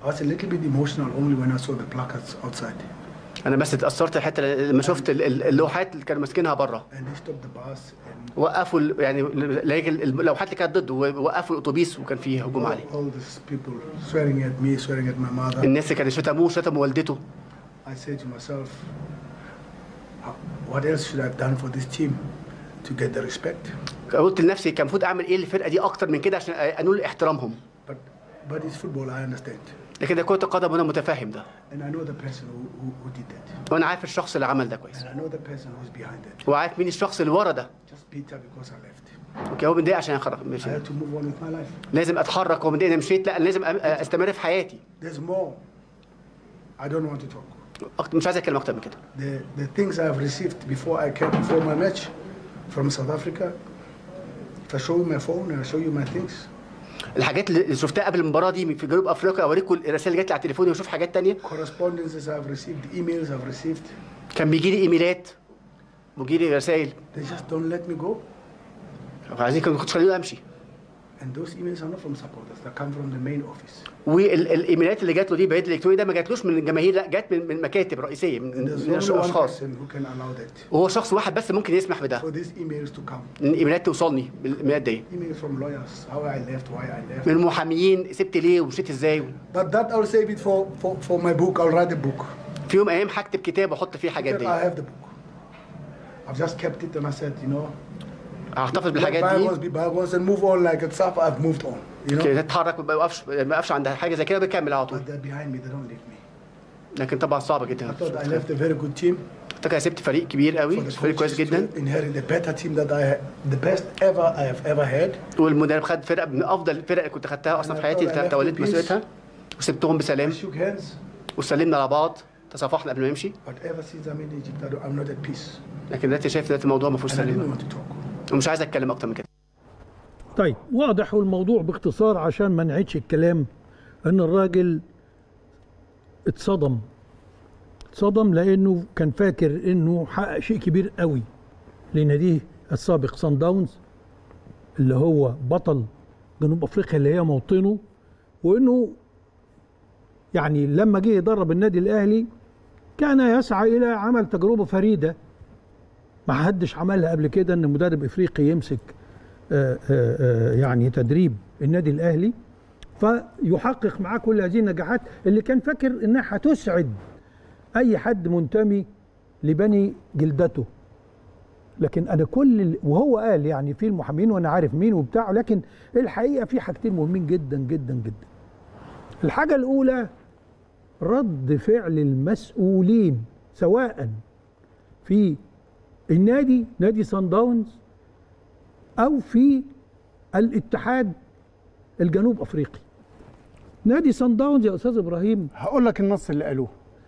I was a little bit emotional only when I saw the placards outside. انا بس اتاثرت الحته لما شفت ال- ال- اللوحات اللي كانوا ماسكينها بره And they stopped the bus and وقفوا ال- يعني ال- اللوحات اللي كانت ضده وقفوا الاتوبيس وكان فيه هجوم عليه all these people swearing at me, swearing at my mother. الناس اللي كانوا شتموه شتموا والدته I said to myself, "How- what else should I have done for this team to get the respect? قلت لنفسي كان المفروض اعمل ايه للفرقه دي اكتر من كده عشان انول احترامهم But, but it's football, I understand. لكن ده كره القدم وانا متفاهم ده And I know the person who, who, who did that. وانا عارف الشخص اللي عمل ده كويس And I know the person who's behind that. وعارف مين الشخص اللي ورا ده Just Peter because I left. اوكي هو متضايق عشان خرج مش I had to move on with my life. لازم اتحرك هو متضايق انا مشيت لا أنا لازم أ- استمر في حياتي There's more. I don't want to talk. أكتر مش عايز اتكلم اكتر من كده The, the things I've received before I came before my match from South Africa, if I show you my phone and I show you my things, الحاجات اللي شفتها قبل المباراه دي في جنوب افريقيا اوريكم الرسائل اللي جات لي على التليفون واشوف حاجات تانية correspondences I've received, emails I've received, كان بيجي لي ايميلات ويجي لي رسائل they just don't let me go. عايزين كانوا كنتش خليني امشي And those emails are not from supporters, they come from the main office. والايميلات اللي جات له دي بريد الالكتروني ده ما جاتلوش من الجماهير لا جات من من مكاتب رئيسيه من, And من there's only one الاشخاص person who can allow that. وهو شخص واحد بس ممكن يسمح بده For these emails to come. ان الايميلات توصلني بالايميلات دي Emails from lawyers, how I left, why I left. من المحاميين سبت ليه ومشيت ازاي But that I'll save it for, for, for my book. I'll write a book. في يوم من الايام هكتب كتاب واحط فيه الحاجات But دي I have the book. I've just kept it and I said, you know, هحتفظ let بالحاجات bygones دي be bygones and move on like it's up. I've moved on. You know, كده تتحرك ما بوقفش ما بوقفش عند حاجه زي كده بكمل على طول but they're behind me. They don't leave me. لكن طبعا صعبه I جدا thought I left a very good team افتكر سبت فريق كبير for قوي the فريق كويس coaches جدا to inherit a better team that I had, the best ever I have ever had. والمدرب خد فرقه من افضل الفرق اللي كنت خدتها اصلا في حياتي اللي توليت مسؤوليتها وسبتهم I بسلام shook hands, وسلمنا على بعض تصافحنا قبل ما نمشي but ever since I'm in Egypt, I don't, I'm not at peace. لكن دلوقتي شايف دلوقتي الموضوع ما فيهوش And I didn't سلام want to talk. ومش عايز اتكلم اكتر من كده طيب واضح الموضوع باختصار عشان ما نعيدش الكلام ان الراجل اتصدم اتصدم لانه كان فاكر انه حقق شيء كبير قوي لناديه السابق سان داونز اللي هو بطل جنوب افريقيا اللي هي موطنه وانه يعني لما جه يدرب النادي الاهلي كان يسعى الى عمل تجربه فريده ما حدش عملها قبل كده ان مدرب افريقي يمسك آه، آه، آه، يعني تدريب النادي الاهلي فيحقق معاه كل هذه النجاحات اللي كان فاكر انها هتسعد اي حد منتمي لبني جلدته لكن انا كل ال- وهو قال يعني في المحامين وانا عارف مين وبتاع لكن الحقيقه في حاجتين مهمين جدا جدا جدا الحاجه الاولى رد فعل المسؤولين سواء في النادي نادي سان داونز او في الاتحاد الجنوب افريقي نادي سان داونز يا استاذ ابراهيم هقول لك النص اللي قالوه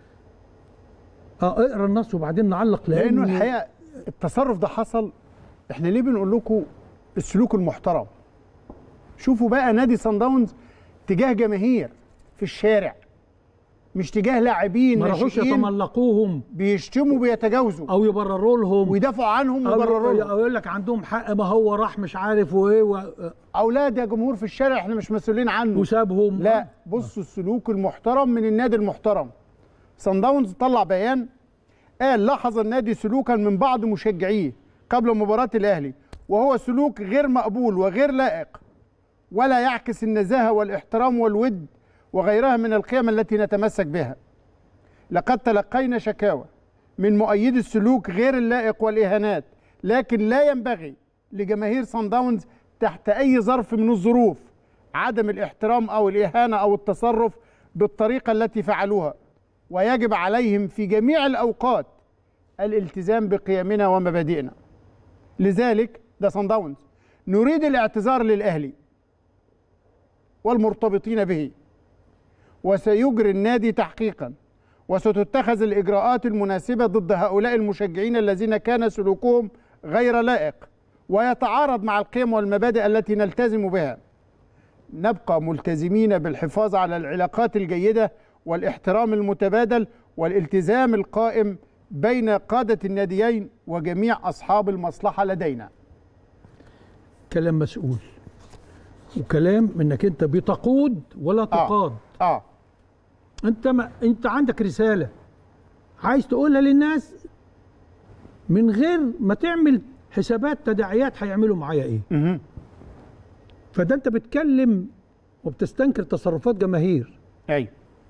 اه اقرا النص وبعدين نعلق لأن لانه الحقيقه التصرف ده حصل احنا ليه بنقول لكم السلوك المحترم شوفوا بقى نادي سان داونز تجاه جماهير في الشارع مش تجاه لاعبين ما راحوش ناشئين يتملقوهم بيشتموا بيتجاوزوا او يبرروا لهم ويدافعوا عنهم او ويبرروا أو لهم يقول لك عندهم حق ما هو راح مش عارف وايه و- اولاد يا جمهور في الشارع احنا مش مسؤولين عنه وسابهم لا بصوا السلوك المحترم من النادي المحترم صن داونز طلع بيان قال لاحظ النادي سلوكا من بعض مشجعيه قبل مباراة الأهلي وهو سلوك غير مقبول وغير لائق ولا يعكس النزاهة والاحترام والود وغيرها من القيم التي نتمسك بها لقد تلقينا شكاوى من مؤيدي السلوك غير اللائق والإهانات لكن لا ينبغي لجماهير صن داونز تحت أي ظرف من الظروف عدم الاحترام أو الإهانة أو التصرف بالطريقة التي فعلوها ويجب عليهم في جميع الأوقات الالتزام بقيمنا ومبادئنا لذلك ده صن داونز نريد الاعتذار للأهلي والمرتبطين به وسيجري النادي تحقيقا وستتخذ الإجراءات المناسبة ضد هؤلاء المشجعين الذين كان سلوكهم غير لائق ويتعارض مع القيم والمبادئ التي نلتزم بها نبقى ملتزمين بالحفاظ على العلاقات الجيدة والاحترام المتبادل والالتزام القائم بين قادة الناديين وجميع أصحاب المصلحة لدينا كلام مسؤول وكلام انك انت بتقود ولا تقاد اه انت ما انت عندك رساله عايز تقولها للناس من غير ما تعمل حسابات تداعيات هيعملوا معايا ايه مهم. فده انت بتكلم وبتستنكر تصرفات جماهير ايوه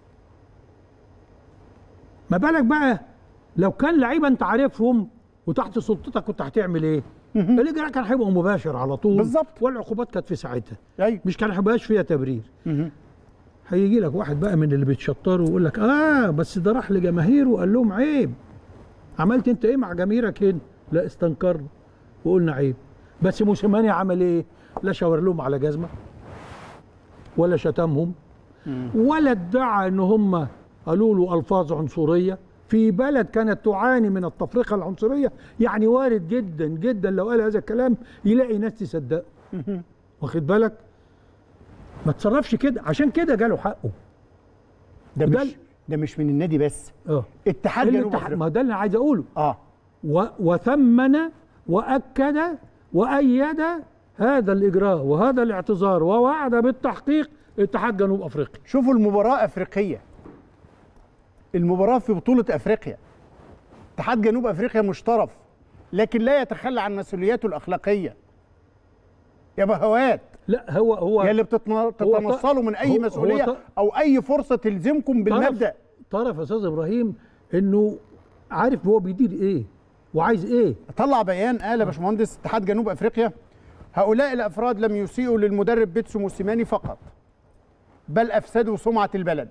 ما بالك بقى لو كان لعيبه انت عارفهم وتحت سلطتك كنت هتعمل ايه الاجراء كان هيبقى مباشر على طول بالظبط. والعقوبات كانت في ساعتها ايوه مش كان هيبقاش فيها تبرير مهم. هيجي لك واحد بقى من اللي بيتشطروا ويقول لك اه بس ده راح لجماهيره وقال لهم عيب عملت انت ايه مع جماهيرك هنا لا استنكرنا وقلنا عيب بس موسيماني عمل ايه لا شاور لهم على جزمه ولا شتمهم ولا ادعى ان هم قالوا له الفاظ عنصريه في بلد كانت تعاني من التفرقه العنصريه يعني وارد جدا جدا لو قال هذا الكلام يلاقي ناس تصدقه واخد بالك ما تصرفش كده عشان كده جاله حقه ده وده مش ده مش من النادي بس اه اتحاد اللي جنوب انت- افريقيا ما ده اللي أنا عايز اقوله اه و- وثمن واكد وايد هذا الاجراء وهذا الاعتذار ووعد بالتحقيق اتحاد جنوب افريقيا شوفوا المباراة أفريقية المباراة في بطولة أفريقيا اتحاد جنوب أفريقيا مشترف لكن لا يتخلى عن مسؤولياته الأخلاقية يا بهوات لا هو هو يا اللي بتتن- بتتنصلوا من أي هو- هو مسؤولية ط- أو أي فرصة تلزمكم بالمبدأ طرف يا استاذ ابراهيم انه عارف هو بيدير ايه وعايز ايه طلع بيان قال يا باشمهندس اتحاد جنوب افريقيا هؤلاء الافراد لم يسيئوا للمدرب بيتسو موسيماني فقط بل افسدوا سمعه البلد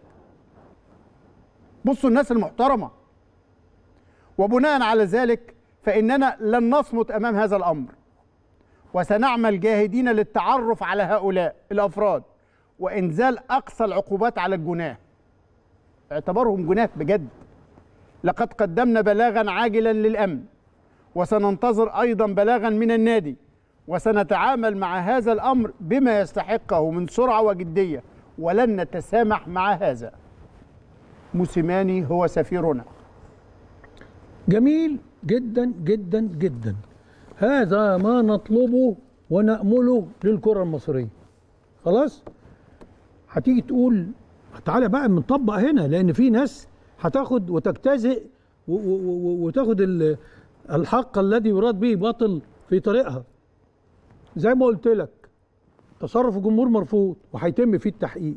بصوا الناس المحترمه وبناء على ذلك فاننا لن نصمت امام هذا الامر وسنعمل جاهدين للتعرف على هؤلاء الافراد وانزال اقصى العقوبات على الجناه اعتبرهم جناه بجد لقد قدمنا بلاغا عاجلا للامن وسننتظر ايضا بلاغا من النادي وسنتعامل مع هذا الامر بما يستحقه من سرعه وجديه ولن نتسامح مع هذا موسيماني هو سفيرنا جميل جدا جدا جدا هذا ما نطلبه ونأمله للكرة المصرية خلاص هتيجي تقول تعالى بقى بنطبق هنا لأن في ناس هتاخد وتجتزئ و- و- و- وتاخد ال- الحق الذي يراد به باطل في طريقها زي ما قلت لك تصرف الجمهور مرفوض وهيتم فيه التحقيق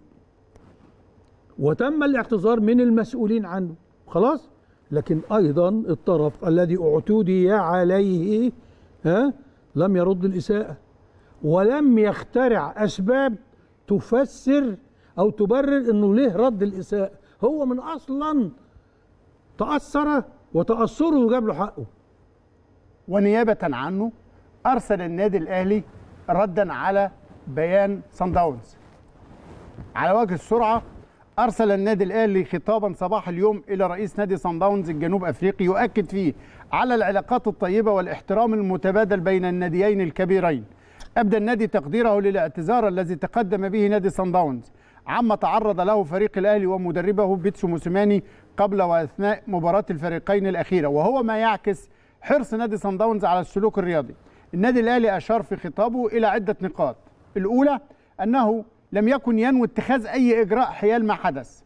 وتم الاعتذار من المسؤولين عنه خلاص لكن ايضا الطرف الذي اعتدي عليه ها لم يرد الاساءه ولم يخترع اسباب تفسر او تبرر انه ليه رد الاساءه هو من اصلا تاثر وتاثره جاب له حقه ونيابه عنه ارسل النادي الاهلي ردا على بيان سان داونز على وجه السرعه ارسل النادي الاهلي خطابا صباح اليوم الى رئيس نادي سان داونز الجنوب افريقي يؤكد فيه على العلاقات الطيبه والاحترام المتبادل بين الناديين الكبيرين ابدى النادي تقديره للاعتذار الذي تقدم به نادي سان داونز عما تعرض له فريق الاهلي ومدربه بيتسو موسيماني قبل واثناء مباراه الفريقين الاخيره وهو ما يعكس حرص نادي سان داونز على السلوك الرياضي النادي الاهلي اشار في خطابه الى عده نقاط الاولى انه لم يكن ينوي اتخاذ اي اجراء حيال ما حدث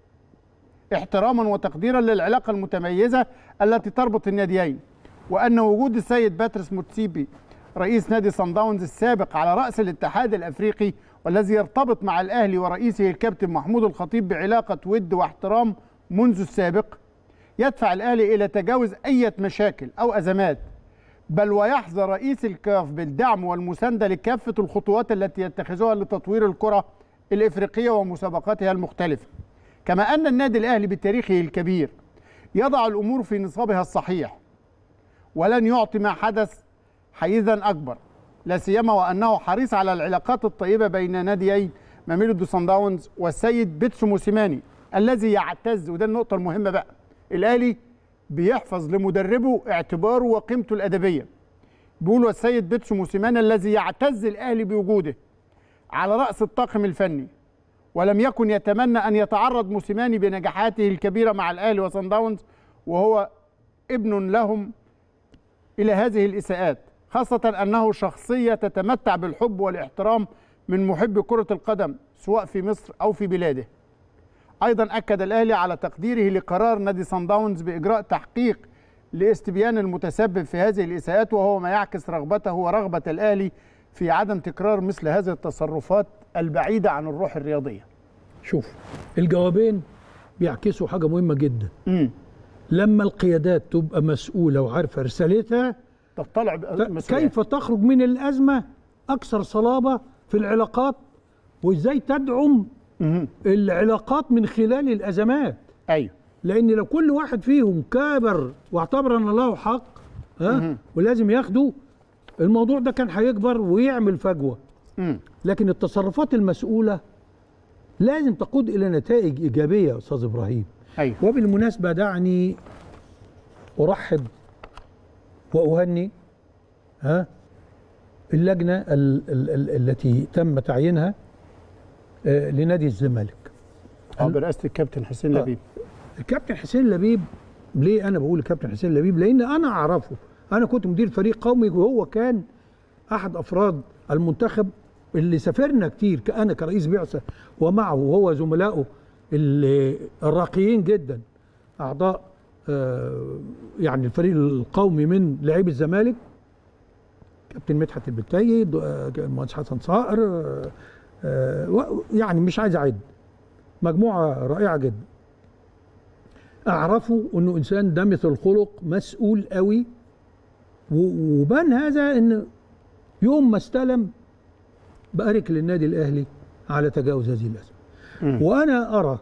احتراما وتقديرا للعلاقه المتميزه التي تربط الناديين وان وجود السيد باتريس موتسيبي رئيس نادي صن داونز السابق على راس الاتحاد الافريقي والذي يرتبط مع الاهلي ورئيسه الكابتن محمود الخطيب بعلاقه ود واحترام منذ السابق يدفع الاهلي الى تجاوز اي مشاكل او ازمات بل ويحظى رئيس الكاف بالدعم والمسانده لكافه الخطوات التي يتخذها لتطوير الكره الافريقيه ومسابقاتها المختلفه كما ان النادي الاهلي بتاريخه الكبير يضع الامور في نصابها الصحيح ولن يعطي ما حدث حيزا اكبر لا سيما وانه حريص على العلاقات الطيبه بين ناديي ماميلودي سان داونز والسيد بيتسو موسيماني الذي يعتز وده النقطه المهمه بقى الاهلي بيحفظ لمدربه اعتباره وقيمته الادبيه بيقولوا السيد بيتسو موسيماني الذي يعتز الاهلي بوجوده على راس الطاقم الفني ولم يكن يتمنى ان يتعرض موسيماني بنجاحاته الكبيره مع الاهلي وصن داونز وهو ابن لهم الى هذه الاساءات خاصه انه شخصيه تتمتع بالحب والاحترام من محب كره القدم سواء في مصر او في بلاده ايضا اكد الاهلي على تقديره لقرار نادي صن داونز باجراء تحقيق لاستبيان المتسبب في هذه الاساءات وهو ما يعكس رغبته ورغبه الاهلي في عدم تكرار مثل هذه التصرفات البعيده عن الروح الرياضيه. شوف الجوابين بيعكسوا حاجه مهمه جدا امم لما القيادات تبقى مسؤوله وعارفه رسالتها تطلع ت- بمسؤولية. كيف تخرج من الازمه اكثر صلابه في العلاقات وازاي تدعم مهم. العلاقات من خلال الازمات ايوه لان لو كل واحد فيهم كابر واعتبر ان له حق ها ولازم ياخده الموضوع ده كان هيكبر ويعمل فجوه امم لكن التصرفات المسؤوله لازم تقود الى نتائج ايجابيه يا استاذ ابراهيم ايوه وبالمناسبه دعني ارحب واهني ها اللجنه ال ال ال التي تم تعيينها آه، لنادي الزمالك اه برئاسه الكابتن حسين آه. لبيب الكابتن حسين لبيب ليه انا بقول الكابتن حسين لبيب لان انا اعرفه انا كنت مدير فريق قومي وهو كان احد افراد المنتخب اللي سافرنا كتير انا كرئيس بعثه ومعه وهو زملائه اللي الراقيين جدا اعضاء آه، يعني الفريق القومي من لاعبي الزمالك كابتن مدحت البتاي د- آه، المهندس حسن صائر آه، آه، و- يعني مش عايز اعد مجموعه رائعه جدا اعرفه انه انسان دمث الخلق مسؤول قوي و- وبان هذا ان يوم ما استلم بارك للنادي الاهلي على تجاوز هذه الازمه وانا ارى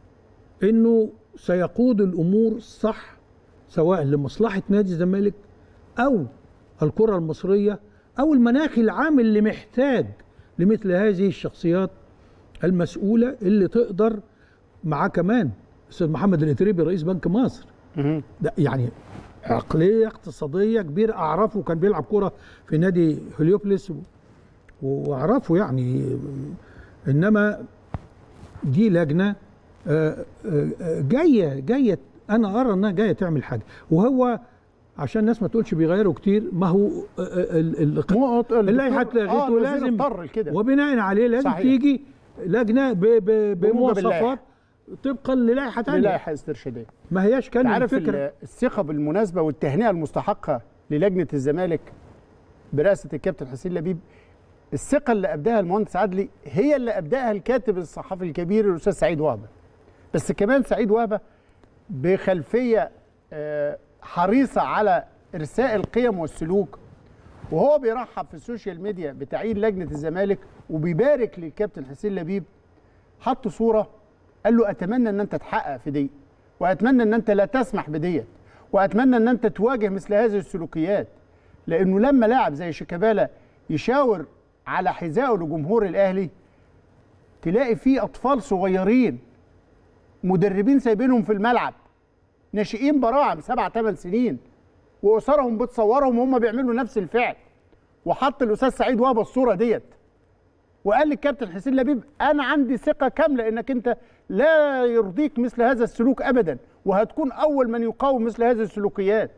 انه سيقود الامور صح سواء لمصلحه نادي الزمالك او الكره المصريه او المناخ العام اللي محتاج لمثل هذه الشخصيات المسؤوله اللي تقدر معاه كمان استاذ محمد الاتريبي رئيس بنك مصر مهم. ده يعني عقليه اقتصاديه كبيره اعرفه كان بيلعب كره في نادي هليوبلس و- واعرفه يعني انما دي لجنه آه، آه، آه، جايه جايه انا ارى انها جايه تعمل حاجه وهو عشان الناس ما تقولش بيغيروا كتير ما هو آه، آه، ال- ال- مو- اللائحه الدكتور- اتلغت آه، الوزير ولازم اضطر لكده. وبناء عليه لازم صحيح. تيجي لجنه ب- ب- بموجب اللائحة. بمواصفات طبقا للائحه ثانيه للائحه استرشاديه ما هياش كان انت عارف الفكره ال- الثقه بالمناسبه والتهنئه المستحقه للجنه الزمالك برئاسه الكابتن حسين لبيب الثقه اللي ابداها المهندس عدلي هي اللي ابداها الكاتب الصحفي الكبير الاستاذ سعيد وهبه بس كمان سعيد وهبه بخلفيه آه، حريصه على ارساء القيم والسلوك وهو بيرحب في السوشيال ميديا بتعيين لجنه الزمالك وبيبارك للكابتن حسين لبيب حط صوره قال له اتمنى ان انت تحقق في دي واتمنى ان انت لا تسمح بديت واتمنى ان انت تواجه مثل هذه السلوكيات لانه لما لاعب زي شيكابالا يشاور على حذائه لجمهور الاهلي تلاقي فيه اطفال صغيرين مدربين سايبينهم في الملعب ناشئين براعم سبع ثمان سنين واسرهم بتصورهم وهم بيعملوا نفس الفعل وحط الاستاذ سعيد وهبه الصوره ديت وقال للكابتن حسين لبيب انا عندي ثقه كامله انك انت لا يرضيك مثل هذا السلوك ابدا وهتكون اول من يقاوم مثل هذه السلوكيات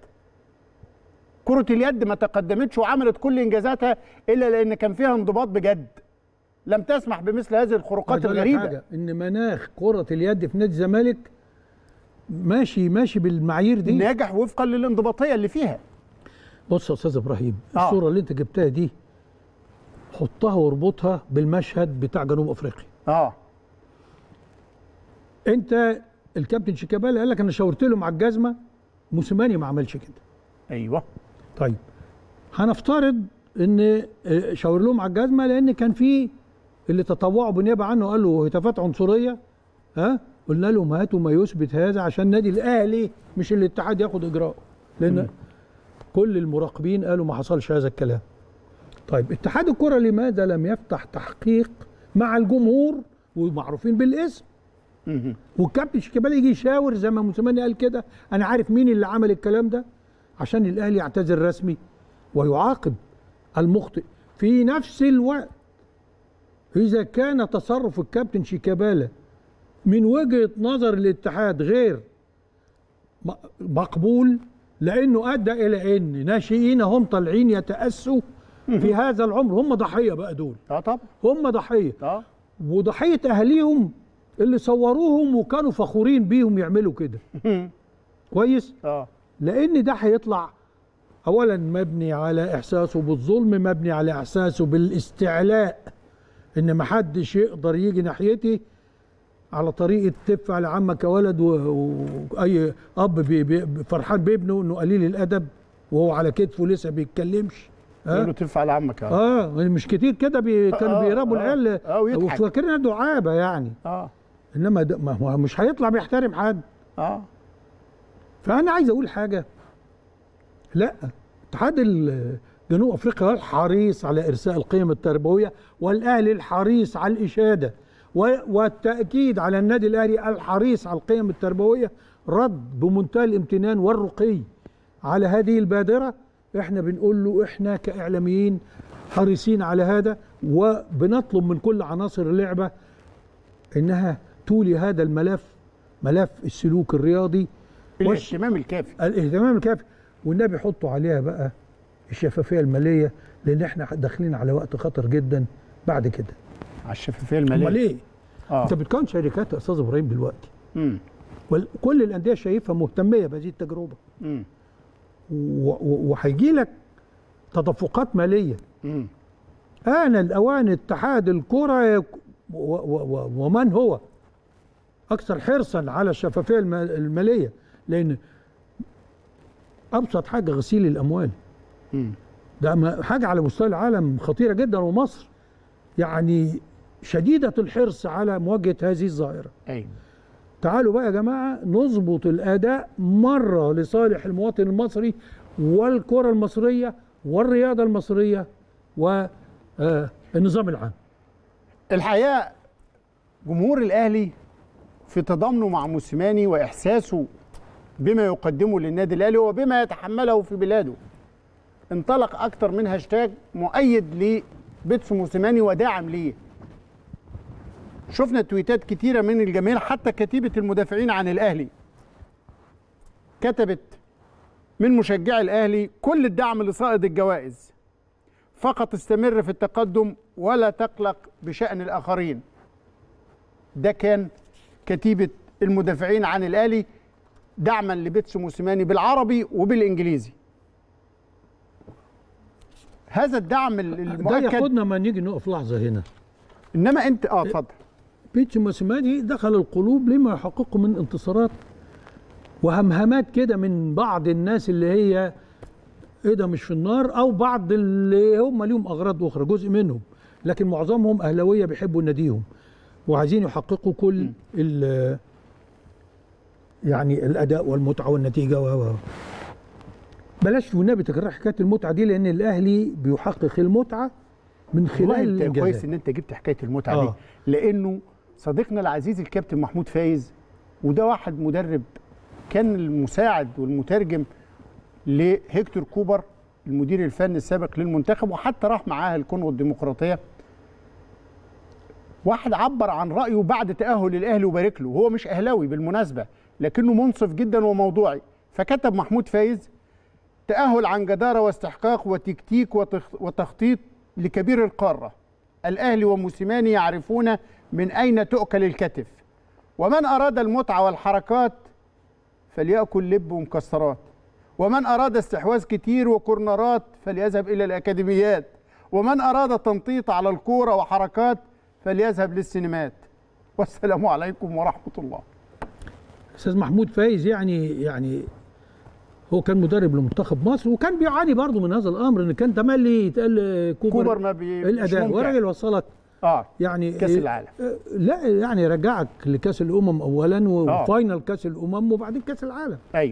كرة اليد ما تقدمتش وعملت كل انجازاتها الا لان كان فيها انضباط بجد لم تسمح بمثل هذه الخروقات عايز أقول لك الغريبه حاجة ان مناخ كرة اليد في نادي الزمالك ماشي ماشي بالمعايير دي ناجح وفقا للانضباطيه اللي فيها بص يا استاذ ابراهيم آه. الصورة اللي انت جبتها دي حطها واربطها بالمشهد بتاع جنوب افريقيا اه انت الكابتن شيكابالا قال لك انا شاورت له مع الجزمه موسيماني ما عملش كده ايوه طيب هنفترض ان آه، شاور لهم على الجزمه لان كان في اللي تطوعوا بالنيابه عنه قالوا هتافات عنصريه ها قلنا لهم هاتوا ما يثبت هذا عشان النادي الاهلي مش الاتحاد ياخد اجراءه لان كل المراقبين قالوا ما حصلش هذا الكلام طيب اتحاد الكره لماذا لم يفتح تحقيق مع الجمهور ومعروفين بالاسم مهم. والكابتن شيكابالا يجي يشاور زي ما موسيماني قال كده انا عارف مين اللي عمل الكلام ده عشان الاهلي يعتذر رسمي ويعاقب المخطئ في نفس الوقت اذا كان تصرف الكابتن شيكابالا من وجهه نظر الاتحاد غير م- مقبول لانه ادى الى ان ناشئين هم طالعين يتاسوا في هذا العمر هم ضحيه بقى دول اه طبعا هم ضحيه اه وضحيه اهاليهم اللي صوروهم وكانوا فخورين بيهم يعملوا كده كويس اه لان ده هيطلع اولا مبني على احساسه بالظلم مبني على احساسه بالاستعلاء ان محدش يقدر يجي ناحيتي على طريقه تدفع لعمك ولد و- واي اب بي بي فرحان بابنه انه قليل الادب وهو على كتفه لسه بيتكلمش يقول له ها تنفع لعمك اه اه مش كتير كده بي كانوا آه، بيربوا آه، العيال آه، ويضحك. وفاكرينها دعابه يعني اه انما ده ما هو مش هيطلع بيحترم حد اه فانا عايز اقول حاجه لا اتحاد ال- جنوب افريقيا هو الحريص على ارساء القيم التربويه والاهلي الحريص على الاشاده و- والتاكيد على النادي الاهلي الحريص على القيم التربويه رد بمنتهى الامتنان والرقي على هذه البادره احنا بنقول له احنا كاعلاميين حريصين على هذا وبنطلب من كل عناصر اللعبه انها تولي هذا الملف ملف السلوك الرياضي والش- الاهتمام الكافي الاهتمام الكافي والنبي حطوا عليها بقى الشفافيه الماليه لان احنا داخلين على وقت خطر جدا بعد كده على الشفافيه امال الماليه ايه؟ اه انت بتكون شركات يا استاذ ابراهيم دلوقتي امم وكل الانديه شايفها مهتميه بهذه التجربه امم و- و- وهيجي لك تدفقات ماليه امم آن الأوان اتحاد الكرة يك- و- و- و- ومن هو أكثر حرصا على الشفافية الم- المالية لأن أبسط حاجة غسيل الأموال امم ده ما- حاجة على مستوى العالم خطيرة جدا ومصر يعني شديدة الحرص على مواجهة هذه الظاهرة ايوه تعالوا بقى يا جماعة نظبط الأداء مرة لصالح المواطن المصري والكرة المصرية والرياضة المصرية والنظام العام الحقيقه جمهور الاهلي في تضامنه مع موسيماني واحساسه بما يقدمه للنادي الاهلي وبما يتحمله في بلاده انطلق اكتر من هاشتاج مؤيد لبيتسو موسيماني وداعم ليه شفنا تويتات كتيره من الجماهير حتى كتيبه المدافعين عن الاهلي كتبت من مشجعي الاهلي كل الدعم لصائد الجوائز فقط استمر في التقدم ولا تقلق بشأن الآخرين ده كان كتيبة المدافعين عن الأهلي دعما لبيتسو موسيماني بالعربي وبالإنجليزي هذا الدعم ال- ده المؤكد ياخدنا ما نيجي نقف لحظة هنا إنما أنت آه اتفضل بيتسو موسيماني دخل القلوب لما يحققه من انتصارات وهمهمات كده من بعض الناس اللي هي ايه ده مش في النار او بعض اللي هم ليهم اغراض اخرى جزء منهم لكن معظمهم اهلاويه بيحبوا ناديهم وعايزين يحققوا كل ال يعني الاداء والمتعه والنتيجه و و- بلاش والنبي تكرر حكايه المتعه دي لان الاهلي بيحقق المتعه من خلال والله انت كويس الانجازات ان انت جبت حكايه المتعه آه. دي لانه صديقنا العزيز الكابتن محمود فايز وده واحد مدرب كان المساعد والمترجم لهيكتور كوبر المدير الفني السابق للمنتخب وحتى راح معاه الكونغو الديمقراطيه واحد عبر عن رايه بعد تاهل الاهلي وبارك له هو مش اهلاوي بالمناسبه لكنه منصف جدا وموضوعي فكتب محمود فايز تأهل عن جدارة واستحقاق وتكتيك وتخ- وتخطيط لكبير القارة الأهلي وموسيماني يعرفون من أين تؤكل الكتف ومن أراد المتعة والحركات فليأكل لب ومكسرات ومن أراد استحواذ كتير وكورنرات فليذهب إلى الأكاديميات ومن أراد تنطيط على الكورة وحركات فليذهب للسينمات والسلام عليكم ورحمة الله استاذ محمود فايز يعني يعني هو كان مدرب لمنتخب مصر وكان بيعاني برضه من هذا الامر ان كان تملي يتقال كوبر, كوبر ما بي- مش الاداء ممتع. وراجل وصلك آه يعني كأس العالم. آه، لا يعني رجعك لكاس الامم اولا آه. وفاينل كاس الامم وبعدين كاس العالم أيوه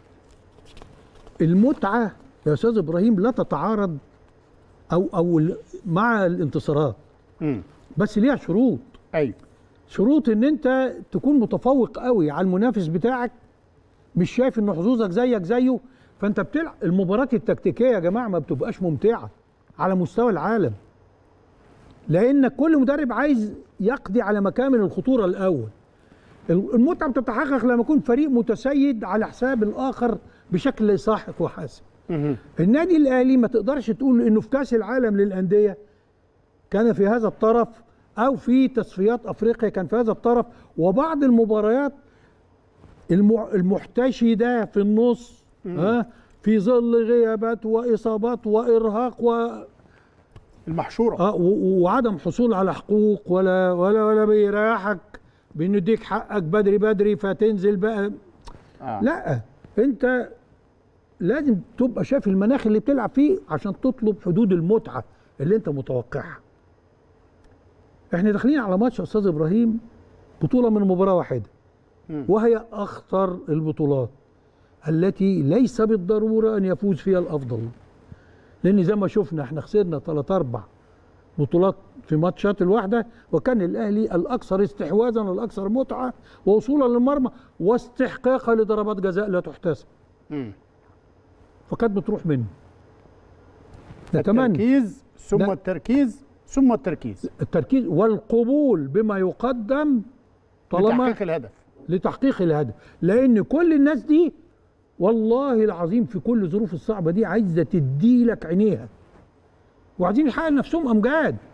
المتعه يا استاذ ابراهيم لا تتعارض او او ال- مع الانتصارات مم. بس ليها شروط أيوه شروط ان انت تكون متفوق قوي على المنافس بتاعك مش شايف ان حظوظك زيك زيه فانت بتلعب المباراه التكتيكيه يا جماعه ما بتبقاش ممتعه على مستوى العالم لان كل مدرب عايز يقضي على مكامن الخطوره الاول المتعه بتتحقق لما يكون فريق متسيد على حساب الاخر بشكل ساحق وحاسم مهم. النادي الاهلي ما تقدرش تقول انه في كاس العالم للانديه كان في هذا الطرف او في تصفيات افريقيا كان في هذا الطرف وبعض المباريات المع- المحتشده في النص ها في ظل غيابات واصابات وارهاق و المحشوره آه و- وعدم حصول على حقوق ولا ولا ولا بيريحك بنديك حقك بدري بدري فتنزل بقى آه. لا انت لازم تبقى شايف المناخ اللي بتلعب فيه عشان تطلب حدود المتعه اللي انت متوقعها احنا داخلين على ماتش يا استاذ ابراهيم بطوله من مباراه واحده وهي اخطر البطولات التي ليس بالضروره ان يفوز فيها الافضل لان زي ما شفنا احنا خسرنا ثلاث اربع بطولات في ماتشات الواحده وكان الاهلي الاكثر استحواذا والاكثر متعه ووصولا للمرمى واستحقاقا لضربات جزاء لا تحتسب مم. فكانت بتروح منه نتمنى التركيز ثم لا. التركيز ثم التركيز التركيز والقبول بما يقدم طالما لتحقيق الهدف لتحقيق الهدف لان كل الناس دي والله العظيم في كل الظروف الصعبه دي عايزه تدي لك عينيها وعايزين يحقق لنفسهم امجاد